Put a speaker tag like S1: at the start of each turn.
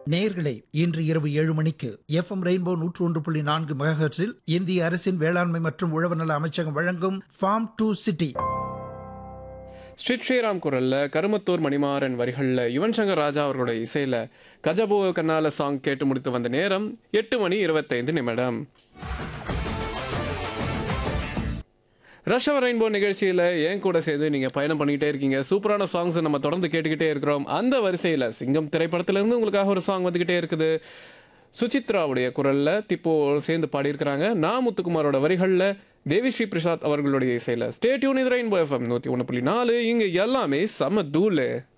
S1: நேயர்களே இன்று இரவு ஏழு மணிக்கு எஃப்எம் ரெயின்போ நூற்று ஒன்று புள்ளி நான்கு மெகாஹெர்ட்ஸில் இந்திய அரசின் வேளாண்மை மற்றும் உழவு நல அமைச்சகம் வழங்கும் farm to city
S2: Sri Sriram குரல்ல கருமத்தூர் மணிமாறன் வரிகளில் யுவன் சங்கர் ராஜா அவர்களோட இசையில கஜபோ கண்ணால சாங் கேட்டு முடித்து வந்த நேரம் எட்டு மணி இருபத்தைந்து நிமிடம் ரஷவர் ரெயின்போ நிகழ்ச்சியில் என் கூட சேர்ந்து நீங்கள் பயணம் பண்ணிக்கிட்டே இருக்கீங்க சூப்பரான சாங்ஸ் நம்ம தொடர்ந்து கேட்டுக்கிட்டே இருக்கிறோம் அந்த வரிசையில் சிங்கம் திரைப்படத்திலிருந்து உங்களுக்காக ஒரு சாங் வந்துக்கிட்டே இருக்குது சுசித்ராவுடைய குரலில் திப்போ சேர்ந்து பாடியிருக்கிறாங்க நா முத்துக்குமாரோட வரிகளில் தேவிஸ்ரீ பிரசாத் அவர்களுடைய இசையில் ஸ்டேட்யூன் இது ரெயின்போ எஃப்எம் நூற்றி ஒன்று புள்ளி நாலு இங்கே எல்லாமே செம தூளு